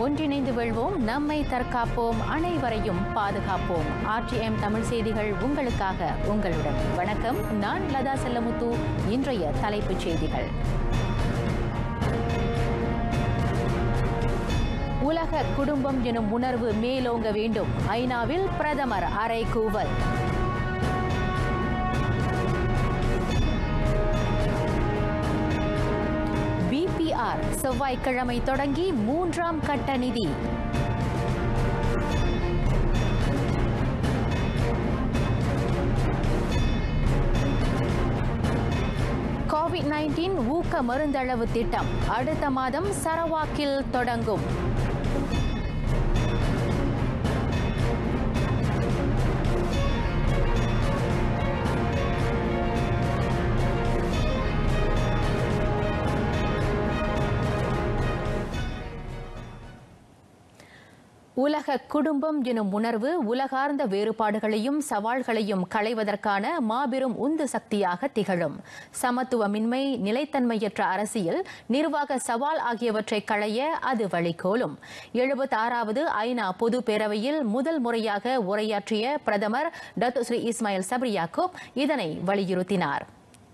ஒன்றிணைந்து வெல்வோம் நம்மை தற்காப்போம் அனைவரையும் பாதுகாப்போம் ஆர்டிஎம் தமிழ் செய்திகள் உங்களுக்காக உங்களுடன் வணக்கம் நான் லதா செல்லமுத்து இன்றைய தலைப்புச் செய்திகள் உலக குடும்பம் எனும் உணர்வு மேலோங்க வேண்டும் ஐநாவில் பிரதமர் அறைகூவல் பிபிஆர் செவ்வாய்க்கிழமை தொடங்கி மூன்றாம் கட்ட நிதி கோவிட் நைன்டீன் ஊக்க மருந்தளவு திட்டம் அடுத்த மாதம் சரவாக்கில் தொடங்கும் உலக குடும்பம் எனும் உணர்வு உலகார்ந்த வேறுபாடுகளையும் சவால்களையும் களைவதற்கான மாபெரும் உந்து சக்தியாக திகழும் சமத்துவமின்மை நிலைத்தன்மையற்ற அரசியல் நிர்வாக சவால் ஆகியவற்றை களைய அது வழிகோலும் எழுபத்தி ஆறாவது ஐநா பொது பேரவையில் முதல் முறையாக உரையாற்றிய பிரதமர் Datuk Sri Ismail Sabri Yaakob இதனை வலியுறுத்தினார்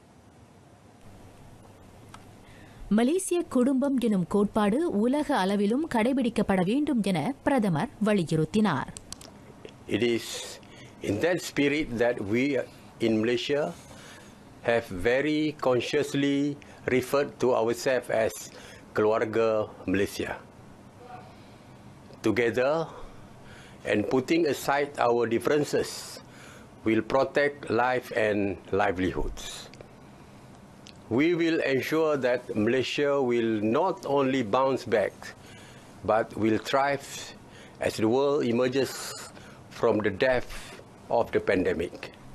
மலேசிய குடும்பம் எனும் கோட்பாடு உலக அளவிலும் கடைபிடிக்கப்பட வேண்டும் என பிரதமர் வலியுறுத்தினார் It is in that spirit that we in Malaysia have very consciously referred to ourselves as Keluarga Malaysia. Together and putting aside our differences will protect life and livelihoods. We will ensure that Malaysia will not only bounce back but will thrive as the world emerges from the depth of the pandemic.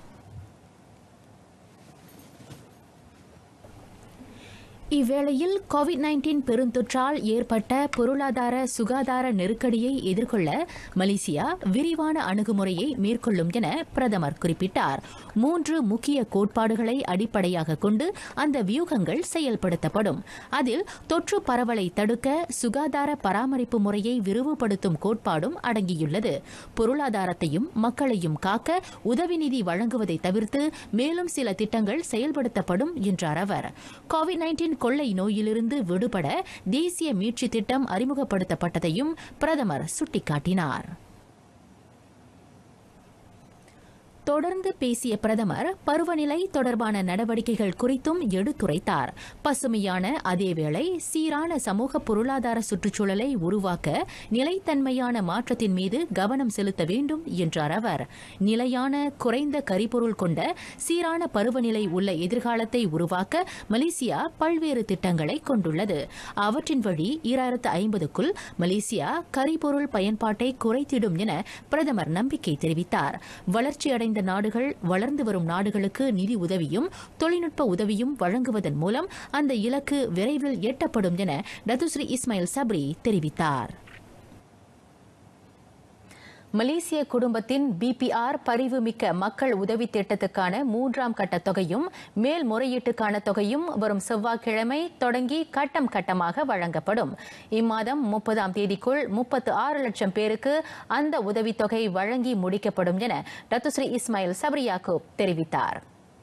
இவ்வேளையில் Covid nineteen பெருந்தொற்றால் ஏற்பட்ட பொருளாதார சுகாதார நெருக்கடியை எதிர்கொள்ள Malaysia விரிவான அணுகுமுறையை மேற்கொள்ளும் என பிரதமர் குறிப்பிட்டார் மூன்று முக்கிய கோட்பாடுகளை அடிப்படையாக கொண்டு அந்த வியூகங்கள் செயல்படுத்தப்படும் அதில் தொற்று பரவலை தடுக்க சுகாதார பராமரிப்பு முறையை விரிவுபடுத்தும் கோட்பாடும் அடங்கியுள்ளது பொருளாதாரத்தையும் மக்களையும் காக்க உதவி நிதி வழங்குவதை தவிர்த்து மேலும் சில திட்டங்கள் செயல்படுத்தப்படும் என்றார் அவர் கோவிட் நைன்டீன் கொள்ளை நோயிலிருந்து விடுபட தேசிய மீட்சி திட்டம் அறிமுகப்படுத்தப்பட்டதையும் பிரதமர் சுட்டிக்காட்டினார் தொடர்ந்து பேசிய பிரதமர் பருவநிலை தொடர்பான நடவடிக்கைகள் குறித்தும் எடுத்துரைத்தார் பசுமையான அதேவேளை சீரான சமூக பொருளாதார சுற்றுச்சூழலை உருவாக்க நிலைத்தன்மையான மாற்றத்தின் மீது கவனம் செலுத்த வேண்டும் என்றார் அவர் நிலையான குறைந்த கரிபொருள் கொண்ட சீரான பருவநிலை உள்ள எதிர்காலத்தை உருவாக்க மலேசியா பல்வேறு திட்டங்களை கொண்டுள்ளது அவற்றின் வழி ஈராயிரத்து ஐம்பதுக்குள் மலேசியா கரிபொருள் பயன்பாட்டை குறைத்திடும் என பிரதமர் நம்பிக்கை தெரிவித்தார் வளர்ச்சியடைந்த அடைந்த நாடுகள் வளர்ந்து வரும் நாடுகளுக்கு நிதி உதவியும் தொழில்நுட்ப உதவியும் வழங்குவதன் மூலம் அந்த இலக்கு விரைவில் எட்டப்படும் என டத்துஸ்ரீ இஸ்மாயில் சப்ரி தெரிவித்தார் மலேசிய குடும்பத்தின் பிபிஆர் பரிவுமிக்க மக்கள் உதவி திட்டத்துக்கான மூன்றாம் கட்ட தொகையும் மேல்முறையீட்டுக்கான தொகையும் வரும் செவ்வாய்க்கிழமை தொடங்கி கட்டம் கட்டமாக வழங்கப்படும் இம்மாதம் முப்பதாம் தேதிக்குள் முப்பத்து ஆறு லட்சம் பேருக்கு அந்த உதவித்தொகை வழங்கி முடிக்கப்படும் என டத்துஸ்ரீ இஸ்மாயில் சப்ரியாக்கூப் தெரிவித்தார்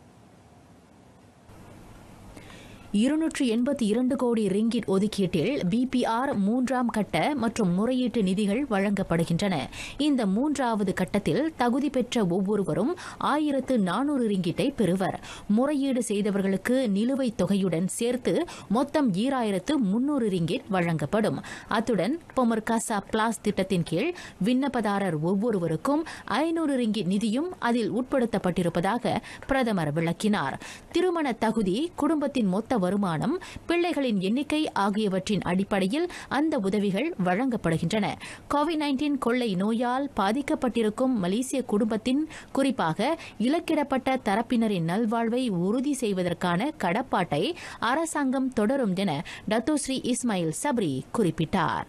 இருநூற்று எண்பத்தி இரண்டு கோடி ரிங்கிட் ஒதுக்கீட்டில் பிபிஆர் மூன்றாம் கட்ட மற்றும் முறையீட்டு நிதிகள் வழங்கப்படுகின்றன இந்த மூன்றாவது கட்டத்தில் தகுதி பெற்ற ஒவ்வொருவரும் ஆயிரத்து நானூறு ரிங்கிட்டை பெறுவர் முறையீடு செய்தவர்களுக்கு நிலுவைத் தொகையுடன் சேர்த்து மொத்தம் ஈராயிரத்து முன்னூறு ரிங்கிட் வழங்கப்படும் அத்துடன் பொமர்காசா பிளாஸ் திட்டத்தின் கீழ் விண்ணப்பதாரர் ஒவ்வொருவருக்கும் ஐநூறு ரிங்கிட் நிதியும் அதில் உட்படுத்தப்பட்டிருப்பதாக பிரதமர் விளக்கினார் திருமண தகுதி குடும்பத்தின் மொத்த வருமானம் பிள்ளைகளின் எண்ணிக்கை ஆகியவற்றின் அடிப்படையில் அந்த உதவிகள் வழங்கப்படுகின்றன கோவிட் நைன்டீன் கொள்ளை நோயால் பாதிக்கப்பட்டிருக்கும் மலேசிய குடும்பத்தின் குறிப்பாக இலக்கிடப்பட்ட தரப்பினரின் நல்வாழ்வை உறுதி செய்வதற்கான கடப்பாட்டை அரசாங்கம் தொடரும் என டத்தோஸ்ரீ இஸ்மாயில் சப்ரி குறிப்பிட்டார்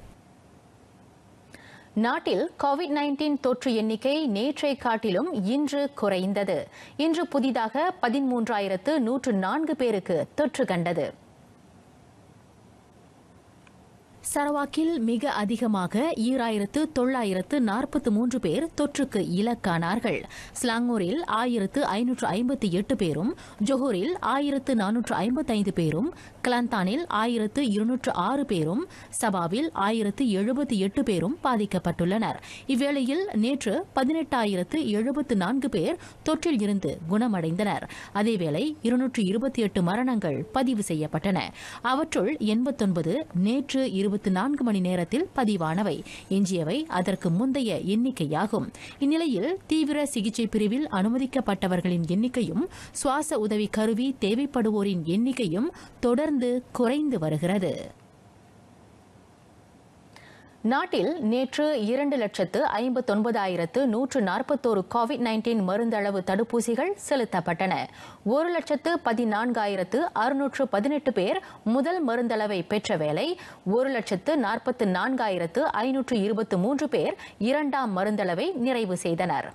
நாட்டில் கோவிட் நைன்டீன் தொற்று எண்ணிக்கை நேற்றை காட்டிலும் இன்று குறைந்தது இன்று புதிதாக பதிமூன்றாயிரத்து நூற்று நான்கு பேருக்கு தொற்று கண்டது சரவாக்கில் மிக அதிகமாக ஈராயிரத்து தொள்ளாயிரத்து நாற்பத்து மூன்று பேர் தொற்றுக்கு இலக்கானார்கள் ஸ்லாங்கூரில் ஆயிரத்து ஐநூற்று ஐம்பத்தி எட்டு பேரும் ஜொஹூரில் ஆயிரத்து நானூற்று ஐம்பத்தைந்து பேரும் கிளந்தானில் ஆயிரத்து இருநூற்று ஆறு பேரும் சபாவில் ஆயிரத்து எழுபத்தி எட்டு பேரும் பாதிக்கப்பட்டுள்ளனர் இவ்வேளையில் நேற்று பதினெட்டாயிரத்து எழுபத்து நான்கு பேர் தொற்றில் இருந்து குணமடைந்தனர் அதேவேளை இருநூற்று இருபத்தி எட்டு மரணங்கள் பதிவு செய்யப்பட்டன அவற்றுள் எண்பத்தொன்பது நேற்று இருபத்தி நான்கு மணி நேரத்தில் பதிவானவை எஞ்சியவை அதற்கு முந்தைய எண்ணிக்கையாகும் இந்நிலையில் தீவிர சிகிச்சை பிரிவில் அனுமதிக்கப்பட்டவர்களின் எண்ணிக்கையும் சுவாச உதவி கருவி தேவைப்படுவோரின் எண்ணிக்கையும் தொடர்ந்து குறைந்து வருகிறது நாட்டில் நேற்று இரண்டு லட்சத்து ஐம்பத்தொன்பதாயிரத்து நூற்று நாற்பத்தோரு கோவிட் நைன்டீன் மருந்தளவு தடுப்பூசிகள் செலுத்தப்பட்டன ஒரு லட்சத்து பதினான்காயிரத்து அறுநூற்று பதினெட்டு பேர் முதல் மருந்தளவை பெற்ற வேளை ஒரு லட்சத்து நாற்பத்து நான்காயிரத்து ஐநூற்று இருபத்து மூன்று பேர் இரண்டாம் மருந்தளவை நிறைவு செய்தனர்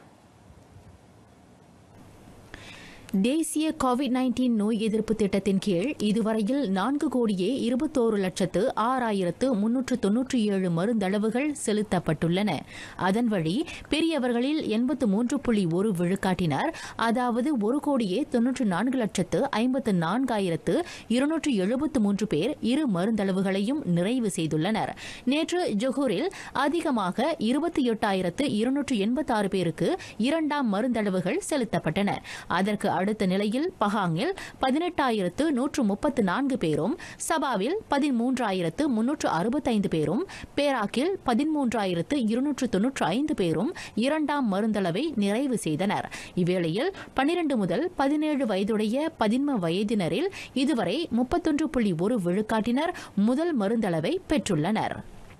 தேசிய கோவிட் நைன்டீன் நோய் எதிர்ப்பு திட்டத்தின் கீழ் இதுவரையில் நான்கு கோடியே இருபத்தோரு லட்சத்து ஆறாயிரத்து முன்னூற்று தொன்னூற்றி ஏழு மருந்தளவுகள் செலுத்தப்பட்டுள்ளன அதன் வழி பெரியவர்களில் எண்பத்து மூன்று புள்ளி ஒரு விழுக்காட்டினர் அதாவது ஒரு கோடியே தொன்னூற்று நான்கு லட்சத்து ஐம்பத்து நான்காயிரத்து இருநூற்று எழுபத்து மூன்று பேர் இரு மருந்தளவுகளையும் நிறைவு செய்துள்ளனர் நேற்று ஜொஹூரில் அதிகமாக இருபத்தி எட்டாயிரத்து இருநூற்று எண்பத்தாறு பேருக்கு இரண்டாம் மருந்தளவுகள் செலுத்தப்பட்டன அதற்கு அடுத்த நிலையில் பஹாங்கில் பதினெட்டாயிரத்து நூற்று முப்பத்து நான்கு பேரும் சபாவில் பதிமூன்றாயிரத்து முன்னூற்று அறுபத்தைந்து பேரும் பேராக்கில் பதிமூன்றாயிரத்து இருநூற்று தொன்னூற்று ஐந்து பேரும் இரண்டாம் மருந்தளவை நிறைவு செய்தனர் இவ்வேளையில் பனிரண்டு முதல் பதினேழு வயதுடைய பதின்ம வயதினரில் இதுவரை முப்பத்தொன்று புள்ளி ஒரு விழுக்காட்டினர் முதல் மருந்தளவை பெற்றுள்ளனர்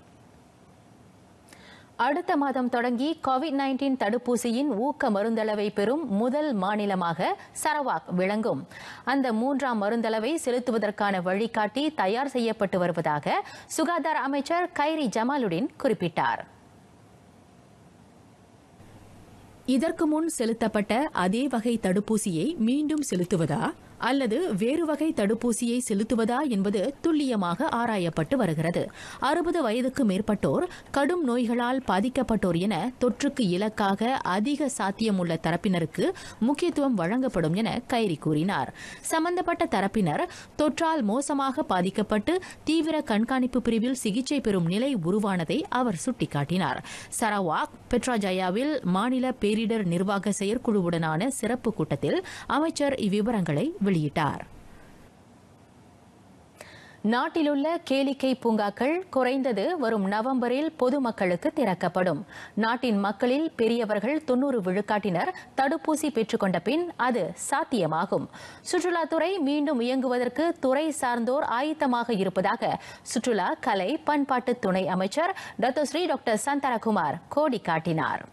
அடுத்த மாதம் தொடங்கி கோவிட் நைன்டீன் தடுப்பூசியின் ஊக்க மருந்தளவை பெறும் முதல் மாநிலமாக சரவாக் விளங்கும் அந்த மூன்றாம் மருந்தளவை செலுத்துவதற்கான வழிகாட்டி தயார் செய்யப்பட்டு வருவதாக சுகாதார அமைச்சர் கைரி ஜமாலுடன் குறிப்பிட்டார் இதற்கு முன் செலுத்தப்பட்ட அதே வகை தடுப்பூசியை மீண்டும் செலுத்துவதா அல்லது வேறு வகை தடுப்பூசியை செலுத்துவதா என்பது துல்லியமாக ஆராயப்பட்டு வருகிறது அறுபது வயதுக்கு மேற்பட்டோர் கடும் நோய்களால் பாதிக்கப்பட்டோர் என தொற்றுக்கு இலக்காக அதிக சாத்தியமுள்ள தரப்பினருக்கு முக்கியத்துவம் வழங்கப்படும் என கைரி கூறினார் சம்பந்தப்பட்ட தரப்பினர் தொற்றால் மோசமாக பாதிக்கப்பட்டு தீவிர கண்காணிப்பு பிரிவில் சிகிச்சை பெறும் நிலை உருவானதை அவர் சுட்டிக்காட்டினார் சரவாக் பெட்ராஜயாவில் மாநில பேரிடர் நிர்வாக செயற்குழுவுடனான சிறப்பு கூட்டத்தில் அமைச்சர் இவ்விவரங்களை வெளியிட்டார் நாட்டிலுள்ள கேளிக்கை பூங்காக்கள் குறைந்தது வரும் நவம்பரில் பொதுமக்களுக்கு திறக்கப்படும் நாட்டின் மக்களில் பெரியவர்கள் தொன்னூறு விழுக்காட்டினர் தடுப்பூசி பெற்றுக்கொண்ட பின் அது சாத்தியமாகும் சுற்றுலாத்துறை மீண்டும் இயங்குவதற்கு துறை சார்ந்தோர் ஆயத்தமாக இருப்பதாக சுற்றுலா கலை பண்பாட்டு துணை அமைச்சர் டத்தோஸ்ரீ டாக்டர் சந்தரகுமார் கோடி காட்டினார்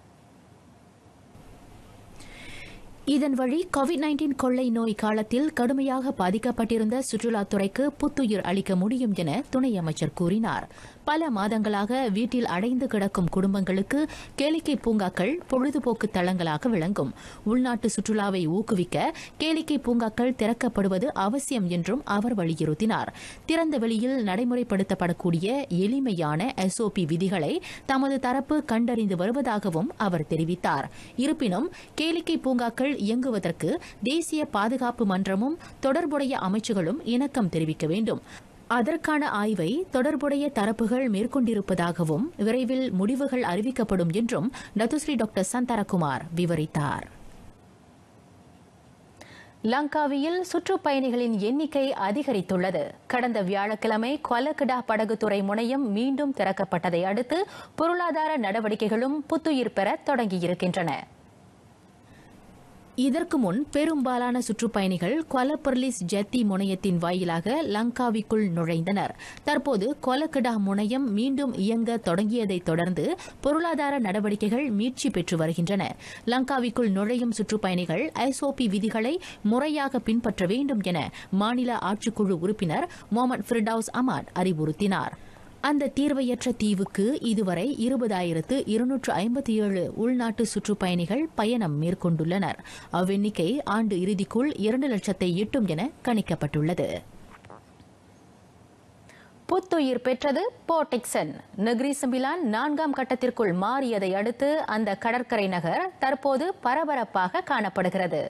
இதன் வழி கோவிட் நைன்டீன் கொள்ளை நோய் காலத்தில் கடுமையாக பாதிக்கப்பட்டிருந்த சுற்றுலாத்துறைக்கு புத்துயிர் அளிக்க முடியும் என துணை அமைச்சர் கூறினார் பல மாதங்களாக வீட்டில் அடைந்து கிடக்கும் குடும்பங்களுக்கு கேளிக்கை பூங்காக்கள் பொழுதுபோக்கு தளங்களாக விளங்கும் உள்நாட்டு சுற்றுலாவை ஊக்குவிக்க கேளிக்கை பூங்காக்கள் திறக்கப்படுவது அவசியம் என்றும் அவர் வலியுறுத்தினார் திறந்த வெளியில் நடைமுறைப்படுத்தப்படக்கூடிய எளிமையான எஸ்ஓபி விதிகளை தமது தரப்பு கண்டறிந்து வருவதாகவும் அவர் தெரிவித்தார் இருப்பினும் கேளிக்கை பூங்காக்கள் இயங்குவதற்கு தேசிய பாதுகாப்பு மன்றமும் தொடர்புடைய அமைச்சுகளும் இணக்கம் தெரிவிக்க வேண்டும் அதற்கான ஆய்வை தொடர்புடைய தரப்புகள் மேற்கொண்டிருப்பதாகவும் விரைவில் முடிவுகள் அறிவிக்கப்படும் என்றும் டத்துஸ்ரீ டாக்டர் சந்தரகுமார் விவரித்தார் லங்காவியில் சுற்றுப்பயணிகளின் எண்ணிக்கை அதிகரித்துள்ளது கடந்த வியாழக்கிழமை கொலக்கடா படகுத்துறை முனையம் மீண்டும் திறக்கப்பட்டதை அடுத்து பொருளாதார நடவடிக்கைகளும் புத்துயிர் பெற தொடங்கியிருக்கின்றன இதற்கு முன் பெரும்பாலான சுற்றுப்பயணிகள் கொலப்பர்லிஸ் ஜெத்தி முனையத்தின் வாயிலாக லங்காவிக்குள் நுழைந்தனர் தற்போது கொலக்கடா முனையம் மீண்டும் இயங்க தொடங்கியதைத் தொடர்ந்து பொருளாதார நடவடிக்கைகள் மீட்சி பெற்று வருகின்றன லங்காவிக்குள் நுழையும் சுற்றுப்பயணிகள் எஸ்ஓபி விதிகளை முறையாக பின்பற்ற வேண்டும் என மாநில ஆட்சிக்குழு உறுப்பினர் முகமது ஃபிர்டவுஸ் அமாட் அறிவுறுத்தினார் அந்த தீர்வையற்ற தீவுக்கு இதுவரை இருபதாயிரத்து இருநூற்று ஐம்பத்தி ஏழு உள்நாட்டு சுற்றுப்பயணிகள் பயணம் மேற்கொண்டுள்ளனர் அவ்வெண்ணிக்கை ஆண்டு இறுதிக்குள் இரண்டு லட்சத்தை எட்டும் என கணிக்கப்பட்டுள்ளது புத்துயிர் பெற்றது போர்டிக்சன் நெக்ரி சம்பிலான் நான்காம் கட்டத்திற்குள் மாறியதை அடுத்து அந்த கடற்கரை நகர் தற்போது பரபரப்பாக காணப்படுகிறது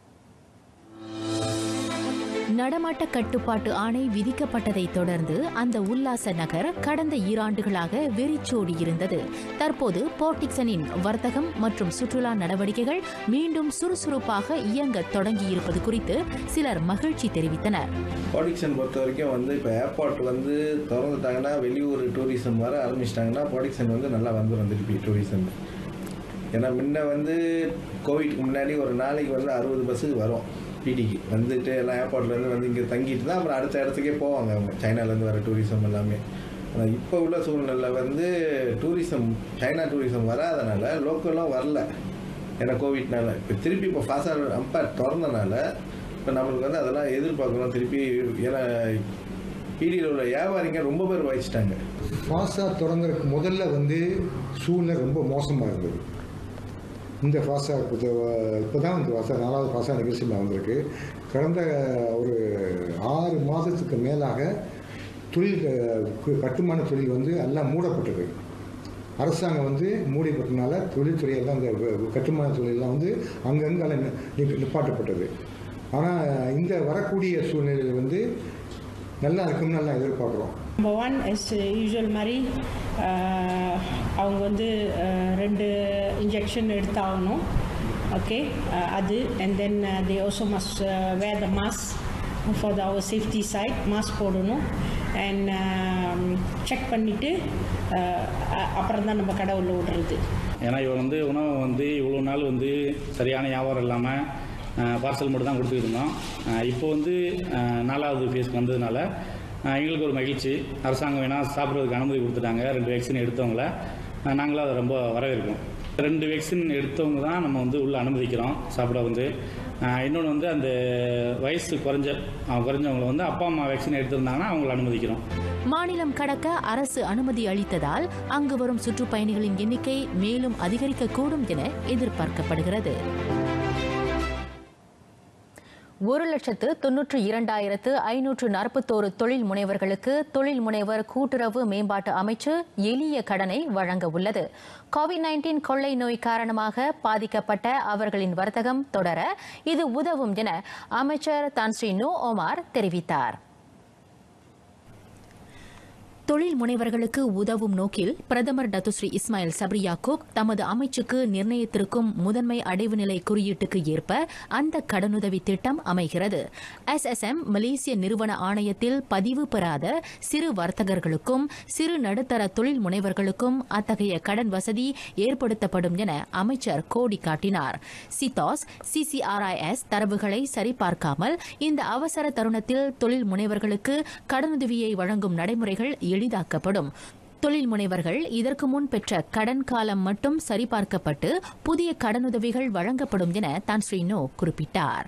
நடமாட்ட கட்டுப்பாட்டு ஆணை விதிக்கப்பட்டதை தொடர்ந்து அந்த உல்லாச நகர் கடந்த ஈராண்டுகளாக வெறிச்சோடி இருந்தது தற்போது போர்டிக்சனின் வர்த்தகம் மற்றும் சுற்றுலா நடவடிக்கைகள் மீண்டும் சுறுசுறுப்பாக இயங்க தொடங்கியிருப்பது குறித்து சிலர் மகிழ்ச்சி தெரிவித்தனர் ப்ராடக்ஷன் பொறுத்த வரைக்கும் வந்து இப்போ ஏர்போர்ட் வந்து திறந்துட்டாங்கன்னா வெளியூர் டூரிசம் வர ஆரம்பிச்சிட்டாங்கன்னா ப்ராடக்ஷன் வந்து நல்லா வந்துடும் திருப்பி டூரிசம் ஏன்னா முன்ன வந்து கோவிட்க்கு முன்னாடி ஒரு நாளைக்கு வந்து அறுபது பஸ்ஸுக்கு வரும் பிடிக்கு வந்துட்டு எல்லாம் ஏர்போர்ட்லேருந்து வந்து இங்கே தங்கிட்டு தான் அப்புறம் அடுத்த இடத்துக்கே போவாங்க அவங்க சைனாலேருந்து வர டூரிசம் எல்லாமே ஆனால் இப்போ உள்ள சூழ்நிலை வந்து டூரிசம் சைனா டூரிசம் வராதனால லோக்கலும் வரல ஏன்னா கோவிட்னால இப்போ திருப்பி இப்போ ஃபாஸ்டாக அம்பேர் திறந்தனால இப்போ நம்மளுக்கு வந்து அதெல்லாம் எதிர்பார்க்குறோம் திருப்பி ஏன்னா பீடியில் உள்ள வியாபாரிங்க ரொம்ப பேர் வாய்ச்சிட்டாங்க ஃபாஸ்டா தொடங்குறதுக்கு முதல்ல வந்து சூழ்நிலை ரொம்ப மோசமாக இருந்தது இந்த ஃபாஸ்டா இப்போ தான் இந்த ஃபாஸ்டா நாலாவது ஃபாஸ்டா நிகழ்ச்சியில் வந்திருக்கு கடந்த ஒரு ஆறு மாதத்துக்கு மேலாக தொழில் கு- கட்டுமான தொழில் வந்து எல்லாம் மூடப்பட்டது அரசாங்கம் வந்து மூடிப்பட்டனால தொழில்துறையெல்லாம் இந்த வ- கட்டுமான தொழிலெல்லாம் வந்து அங்கங்கே எல்லாம் நி- நி- நிப்பாட்டப்பட்டது ஆனால் இந்த வரக்கூடிய சூழ்நிலையில் வந்து நல்லா இருக்கும்னு நல்லா எதிர்பார்க்குறோம் நம்பர் ஒன் எஸ் யூஸ்வல் மாதிரி ஆஹ், அவங்க வந்து ஆஹ், ரெண்டு இன்ஜெக்ஷன் எடுத்தாகணும் ஓகே அது and then they also must wear the mask for the our safety side mask போடணும் அண்ட் செக் பண்ணிவிட்டு அப்புறம் தான் நம்ம கடை உள்ள விடுறது ஏன்னா இவங்க வந்து உணவை வந்து இவ்வளோ நாள் வந்து சரியான வியாபாரம் இல்லாமல் பார்சல் மட்டும் தான் கொடுத்துட்டு இருந்தோம் அஹ் இப்போ வந்து அஹ், நாலாவது ஃபேஸ்க்கு வந்ததுனால அஹ், எங்களுக்கு ஒரு மகிழ்ச்சி அரசாங்கம் வேணால் சாப்பிட்றதுக்கு அனுமதி கொடுத்துட்டாங்க ரெண்டு வேக்சின் எடுத்தவங்கள அஹ், நாங்களும் அதை ரொம்ப வரவேற்கிறோம் ரெண்டு வேக்சின் எடுத்தவங்க தான் நம்ம வந்து உள்ளே அனுமதிக்கிறோம் சாப்பிட வந்து இன்னொன்று வந்து அந்த வயசு குறைஞ்ச அஹ், குறைஞ்சவங்களை வந்து அப்பா அம்மா வேக்சின் எடுத்திருந்தாங்கன்னா அவங்கள அனுமதிக்கிறோம் மாநிலம் கடக்க அரசு அனுமதி அளித்ததால் அங்கு வரும் சுற்றுப்பயணிகளின் எண்ணிக்கை மேலும் அதிகரிக்கக்கூடும் என எதிர்பார்க்கப்படுகிறது ஒரு லட்சத்து தொன்னூற்று இரண்டாயிரத்து ஐநூற்று நாற்பத்தோரு தொழில் முனைவர்களுக்கு தொழில் முனைவர் கூட்டுறவு மேம்பாட்டு அமைச்சு எளிய கடனை வழங்க உள்ளது கோவிட் நைன்டீன் கொள்ளை நோய் காரணமாக பாதிக்கப்பட்ட அவர்களின் வர்த்தகம் தொடர இது உதவும் என அமைச்சர் தான் ஸ்ரீ நோ ஓமார் தெரிவித்தார் தொழில் முனைவர்களுக்கு உதவும் நோக்கில் பிரதமர் டத்துஸ்ரீ இஸ்மாயில் சப்ரி யாக்கூப் தமது அமைச்சுக்கு நிர்ணயித்திருக்கும் முதன்மை அடைவு நிலை குறியீட்டுக்கு ஏற்ப அந்த கடனுதவி திட்டம் அமைகிறது எஸ்எஸ்எம் மலேசிய நிறுவன ஆணையத்தில் பதிவு பெறாத சிறு வர்த்தகர்களுக்கும் சிறு நடுத்தர தொழில் முனைவர்களுக்கும் அத்தகைய கடன் வசதி ஏற்படுத்தப்படும் என அமைச்சர் கோடி காட்டினார் சிதாஸ் சிசிஆர்ஐஎஸ் தரவுகளை சரிபார்க்காமல் இந்த அவசர தருணத்தில் தொழில் முனைவர்களுக்கு கடனுதவியை வழங்கும் நடைமுறைகள் எளிதாக்கப்படும் தொழில் முனைவர்கள் இதற்கு முன் பெற்ற கடன் காலம் மட்டும் சரிபார்க்கப்பட்டு புதிய கடனுதவிகள் வழங்கப்படும் என தான் ஸ்ரீனோ குறிப்பிட்டார்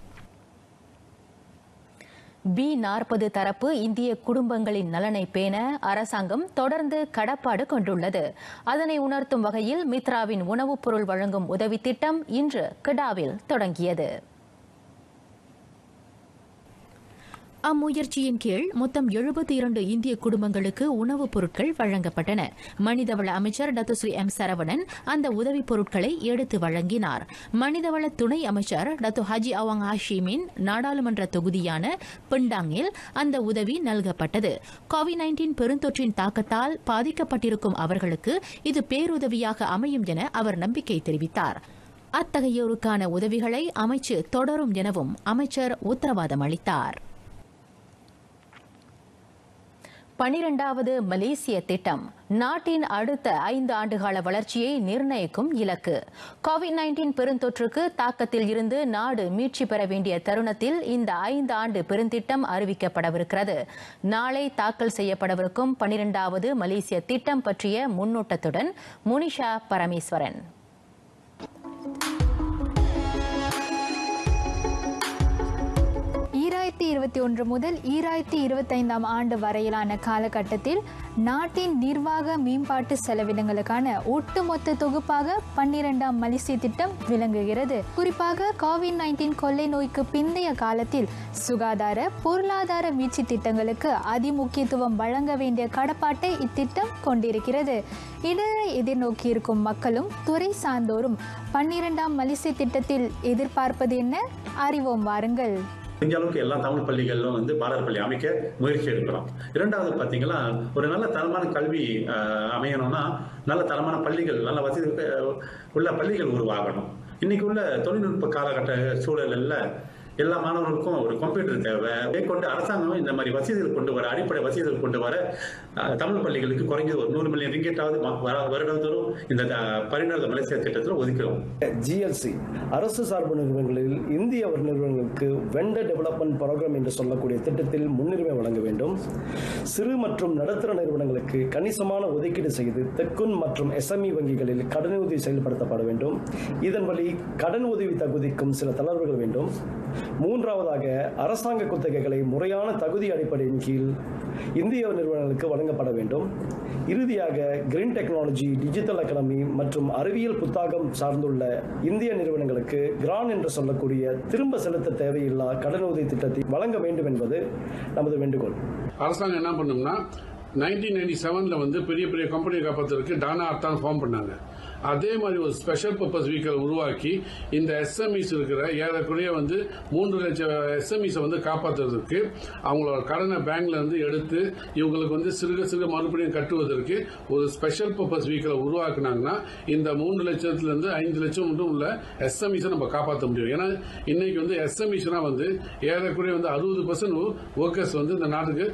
பி நாற்பது தரப்பு இந்திய குடும்பங்களின் நலனை பேண அரசாங்கம் தொடர்ந்து கடப்பாடு கொண்டுள்ளது அதனை உணர்த்தும் வகையில் மித்ராவின் உணவுப் பொருள் வழங்கும் உதவி திட்டம் இன்று கிடாவில் தொடங்கியது அம்முயற்சியின் கீழ் மொத்தம் எழுபத்தி இரண்டு இந்திய குடும்பங்களுக்கு உணவுப் பொருட்கள் வழங்கப்பட்டன மனிதவள அமைச்சர் டத்துஸ்ரீ எம் சரவணன் அந்த உதவிப் பொருட்களை எடுத்து வழங்கினார் மனிதவள துணை அமைச்சர் டத்து ஹஜி அவாங் ஹாஷிமின் நாடாளுமன்ற தொகுதியான பிண்டாங்கில் அந்த உதவி நல்கப்பட்டது கோவிட் நைன்டீன் பெருந்தொற்றின் தாக்கத்தால் பாதிக்கப்பட்டிருக்கும் அவர்களுக்கு இது பேருதவியாக அமையும் என அவர் நம்பிக்கை தெரிவித்தார் அத்தகையோருக்கான உதவிகளை அமைச்சு தொடரும் எனவும் அமைச்சர் உத்தரவாதம் அளித்தார் பனிரெண்டாவது மலேசிய திட்டம் நாட்டின் அடுத்த ஐந்து ஆண்டுகால வளர்ச்சியை நிர்ணயிக்கும் இலக்கு கோவிட் நைன்டீன் பெருந்தொற்றுக்கு தாக்கத்தில் இருந்து நாடு மீட்சி பெற வேண்டிய தருணத்தில் இந்த ஐந்து ஆண்டு பெருந்திட்டம் அறிவிக்கப்படவிருக்கிறது நாளை தாக்கல் செய்யப்படவிருக்கும் பனிரெண்டாவது மலேசிய திட்டம் பற்றிய முன்னோட்டத்துடன் முனிஷா பரமேஸ்வரன் ஈராயிரத்து ஈராயிரத்தி இருபத்தி ஒன்று முதல் ஈராயிரத்தி இருபத்தைந்தாம் ஆண்டு வரையிலான காலகட்டத்தில் நாட்டின் நிர்வாக மேம்பாட்டு செலவினங்களுக்கான ஒட்டுமொத்த தொகுப்பாக பன்னிரெண்டாம் மலிசி திட்டம் விளங்குகிறது குறிப்பாக கோவிட் நைன்டீன் கொள்ளை நோய்க்கு பிந்தைய காலத்தில் சுகாதார பொருளாதார மீட்சி திட்டங்களுக்கு அதிமுக்கியத்துவம் வழங்க வேண்டிய கடப்பாட்டை இத்திட்டம் கொண்டிருக்கிறது இடரை எதிர்நோக்கி இருக்கும் மக்களும் துறை சார்ந்தோரும் பன்னிரெண்டாம் மலிசி திட்டத்தில் எதிர்பார்ப்பது என்ன அறிவோம் வாருங்கள் முடிஞ்ச அளவுக்கு எல்லா தமிழ் பள்ளிகளிலும் வந்து பாரத பள்ளி அமைக்க முயற்சி எடுக்கிறோம் இரண்டாவது பார்த்தீங்கன்னா ஒரு நல்ல தரமான கல்வி அஹ், அமையணும்னா நல்ல தரமான பள்ளிகள் நல்ல வசதி அஹ், உள்ள பள்ளிகள் உருவாகணும் இன்னைக்கு உள்ள தொழில்நுட்ப காலகட்ட சூழலில் எல்லா மாணவர்களுக்கும் ஒரு கம்ப்யூட்டர் தேவை மேற்கொண்டு அரசாங்கம் இந்த மாதிரி வசதிகள் கொண்டு வர அடிப்படை வசதிகள் கொண்டு வர அஹ், தமிழ் பள்ளிகளுக்கு குறைஞ்சது ஒரு நூறு மில்லியன் ரிங்கெட்டாவது வருடந்தோறும் இந்த அஹ், பரிணாத மலேசியா திட்டத்தில் ஒதுக்கிறோம் ஜிஎல்சி அரசு சார்பு நிறுவனங்களில் இந்திய நிறுவனங்களுக்கு வெண்டர் டெவலப்மெண்ட் ப்ரோக்ராம் என்று சொல்லக்கூடிய திட்டத்தில் முன்னுரிமை வழங்க வேண்டும் சிறு மற்றும் நடுத்தர நிறுவனங்களுக்கு கணிசமான ஒதுக்கீடு செய்து தெக்குன் மற்றும் எஸ்எம்இ வங்கிகளில் கடனுதவி செயல்படுத்தப்பட வேண்டும் இதன் வழி கடன் உதவி தகுதிக்கும் சில தளர்வுகள் வேண்டும் மூன்றாவதாக அரசாங்க குத்தகைகளை முறையான தகுதி அடிப்படையின் கீழ் இந்திய நிறுவனங்களுக்கு வழங்கப்பட வேண்டும் இறுதியாக கிரீன் டெக்னாலஜி டிஜிட்டல் அகாடமி மற்றும் அறிவியல் புத்தாக்கம் சார்ந்துள்ள இந்திய நிறுவனங்களுக்கு கிரான் என்று சொல்லக்கூடிய திரும்ப செலுத்த தேவையில்லா கடனுதவி திட்டத்தை வழங்க வேண்டும் என்பது நமது வேண்டுகோள் அரசாங்கம் என்ன பண்ணும்னா நைன்டீன் நைன்டி செவன்ல வந்து பெரிய பெரிய கம்பெனியை காப்பாற்றுறதுக்கு டானா அர்த்தான் ஃபார்ம் பண்ணாங்க அதே மாதிரி ஒரு ஸ்பெஷல் பர்பஸ் வீக்கல் உருவாக்கி இந்த எஸ்எம்இஸ் இருக்கிற ஏறக்குறைய வந்து மூன்று லட்சம் எஸ்எம்இஸை வந்து காப்பாற்றுறதுக்கு அவங்களோட கடனை பேங்க்ல இருந்து எடுத்து இவங்களுக்கு வந்து சிறுக சிறுக மறுபடியும் கட்டுவதற்கு ஒரு ஸ்பெஷல் பர்பஸ் வீக்கலை உருவாக்குனாங்கன்னா இந்த மூன்று லட்சத்துல இருந்து ஐந்து லட்சம் மட்டும் உள்ள எஸ்எம்இஸை நம்ம காப்பாற்ற முடியும் ஏன்னா இன்னைக்கு வந்து எஸ்எம்இஸ்னா வந்து ஏறக்குறைய வந்து அறுபது பர்சன்ட் ஒர்க்கர்ஸ் வந்து இந்த நாட்டுக்கு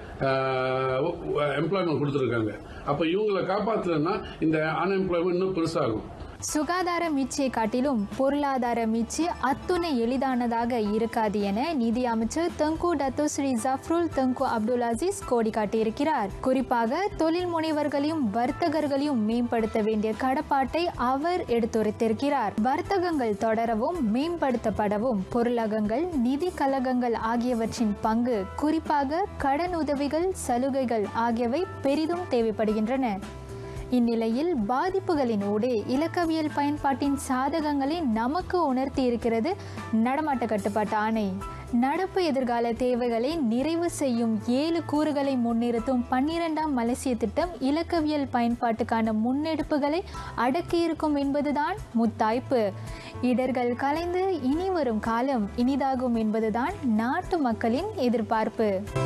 எம்ப்ளாய்மெண்ட் கொடுத்துருக்காங்க அப்ப இவங்களை காப்பாற்றலன்னா இந்த அன்எம்ப்ளாய்மெண்ட் இன்னும் பெருசாகும் சுகாதார மீட்சியை காட்டிலும் பொருளாதார மீட்சி அத்துணை எளிதானதாக இருக்காது என நிதி அமைச்சர் தங்கு டத்தோ ஸ்ரீ ஜஃப்ருல் தங்கு அப்துல் அசீஸ் கோடி காட்டியிருக்கிறார் குறிப்பாக தொழில் முனைவர்களையும் வர்த்தகர்களையும் மேம்படுத்த வேண்டிய கடப்பாட்டை அவர் எடுத்துரைத்திருக்கிறார் வர்த்தகங்கள் தொடரவும் மேம்படுத்தப்படவும் பொருளகங்கள் நிதி கழகங்கள் ஆகியவற்றின் பங்கு குறிப்பாக கடன் உதவிகள் சலுகைகள் ஆகியவை பெரிதும் தேவைப்படுகின்றன இந்நிலையில் பாதிப்புகளின் ஊடே இலக்கவியல் பயன்பாட்டின் சாதகங்களை நமக்கு உணர்த்தி இருக்கிறது நடமாட்ட கட்டுப்பாட்டு ஆணை நடப்பு எதிர்கால தேவைகளை நிறைவு செய்யும் ஏழு கூறுகளை முன்னிறுத்தும் பன்னிரெண்டாம் மலேசிய திட்டம் இலக்கவியல் பயன்பாட்டுக்கான முன்னெடுப்புகளை அடக்கியிருக்கும் என்பதுதான் முத்தாய்ப்பு இடர்கள் கலைந்து இனி வரும் காலம் இனிதாகும் என்பதுதான் நாட்டு மக்களின் எதிர்பார்ப்பு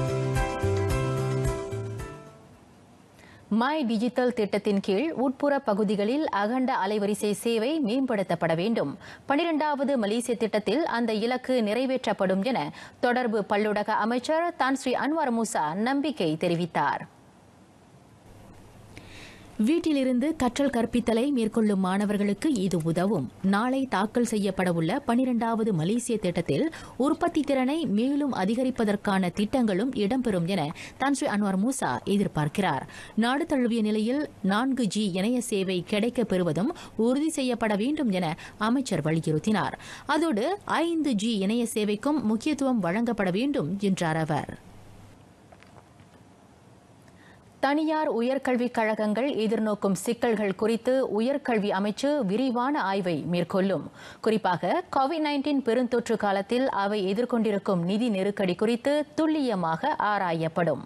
மை டிஜிட்டல் திட்டத்தின் கீழ் உட்புற பகுதிகளில் அகண்ட அலைவரிசை சேவை மேம்படுத்தப்பட வேண்டும் பனிரெண்டாவது மலேசிய திட்டத்தில் அந்த இலக்கு நிறைவேற்றப்படும் என தொடர்பு பல்லுடக அமைச்சர் தான் ஸ்ரீ அன்வார் மூசா நம்பிக்கை தெரிவித்தார் வீட்டிலிருந்து கற்றல் கற்பித்தலை மேற்கொள்ளும் மாணவர்களுக்கு இது உதவும் நாளை தாக்கல் செய்யப்படவுள்ள பனிரெண்டாவது மலேசிய திட்டத்தில் உற்பத்தி திறனை மேலும் அதிகரிப்பதற்கான திட்டங்களும் இடம்பெறும் என தான் ஸ்ரீ அன்வார் மூசா எதிர்பார்க்கிறார் நாடு தழுவிய நிலையில் நான்கு ஜி இணைய சேவை கிடைக்கப் பெறுவதும் உறுதி செய்யப்பட வேண்டும் என அமைச்சர் வலியுறுத்தினார் அதோடு ஐந்து ஜி இணைய சேவைக்கும் முக்கியத்துவம் வழங்கப்பட வேண்டும் என்றார் அவர் தனியார் உயர்கல்விக் கழகங்கள் எதிர்நோக்கும் சிக்கல்கள் குறித்து உயர்கல்வி அமைச்சு விரிவான ஆய்வை மேற்கொள்ளும் குறிப்பாக கோவிட் நைன்டீன் பெருந்தொற்று காலத்தில் அவை எதிர்கொண்டிருக்கும் நிதி நெருக்கடி குறித்து துல்லியமாக ஆராயப்படும்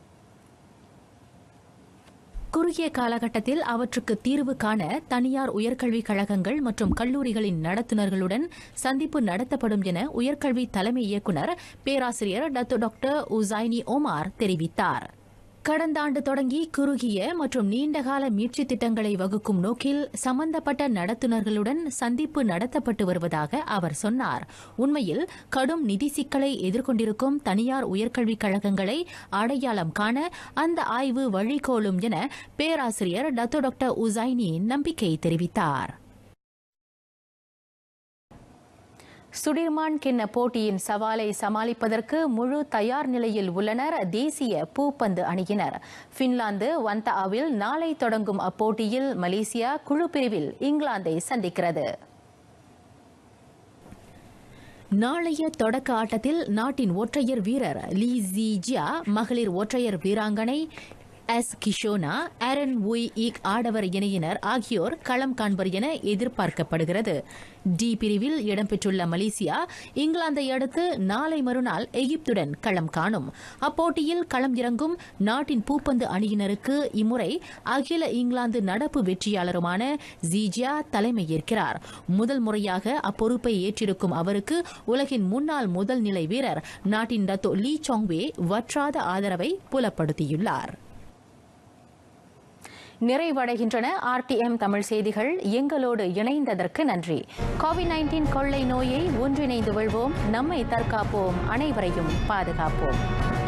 குறுகிய காலகட்டத்தில் அவற்றுக்கு தீர்வு காண தனியார் உயர்கல்விக் கழகங்கள் மற்றும் கல்லூரிகளின் நடத்துனர்களுடன் சந்திப்பு நடத்தப்படும் என உயர்கல்வி தலைமை இயக்குநர் பேராசிரியர் டத்து டாக்டர் உசைனி ஒமார் தெரிவித்தார் கடந்த ஆண்டு தொடங்கி குறுகிய மற்றும் நீண்டகால மீட்சி திட்டங்களை வகுக்கும் நோக்கில் சம்பந்தப்பட்ட நடத்துனர்களுடன் சந்திப்பு நடத்தப்பட்டு வருவதாக அவர் சொன்னார் உண்மையில் கடும் நிதி சிக்கலை எதிர்கொண்டிருக்கும் தனியார் உயர்கல்விக் கழகங்களை அடையாளம் காண அந்த ஆய்வு வழிகோலும் என பேராசிரியர் டத்தோ டாக்டர் உசைனி நம்பிக்கை தெரிவித்தார் சுடிர்மான் கிண்ண போட்டியின் சவாலை சமாளிப்பதற்கு முழு தயார் நிலையில் உள்ளனர் தேசிய பூப்பந்து அணியினர் பின்லாந்து வந்தாவில் நாளை தொடங்கும் அப்போட்டியில் மலேசியா குழு பிரிவில் இங்கிலாந்தை சந்திக்கிறது நாளைய தொடக்க ஆட்டத்தில் நாட்டின் ஒற்றையர் வீரர் லீ ஜியா மகளிர் ஒற்றையர் வீராங்கனை எஸ் கிஷோனா ஆரன் உய் ஈக் ஆடவர் இணையினர் ஆகியோர் களம் காண்பர் என எதிர்பார்க்கப்படுகிறது டி பிரிவில் இடம்பெற்றுள்ள மலேசியா இங்கிலாந்தை அடுத்து நாளை மறுநாள் எகிப்துடன் களம் காணும் அப்போட்டியில் களம் இறங்கும் நாட்டின் பூப்பந்து அணியினருக்கு இம்முறை அகில இங்கிலாந்து நடப்பு வெற்றியாளருமான ஜீஜியா தலைமையேற்கிறார் முதல் முறையாக அப்பொறுப்பை ஏற்றிருக்கும் அவருக்கு உலகின் முன்னாள் முதல் நிலை வீரர் நாட்டின் டத்தோ லீ சாங்வே வற்றாத ஆதரவை புலப்படுத்தியுள்ளார் நிறைவடைகின்றன ஆர்டிஎம் தமிழ் செய்திகள் எங்களோடு இணைந்ததற்கு நன்றி கோவிட் நைன்டீன் கொள்ளை நோயை ஒன்றிணைந்து வெல்வோம் நம்மை தற்காப்போம் அனைவரையும் பாதுகாப்போம்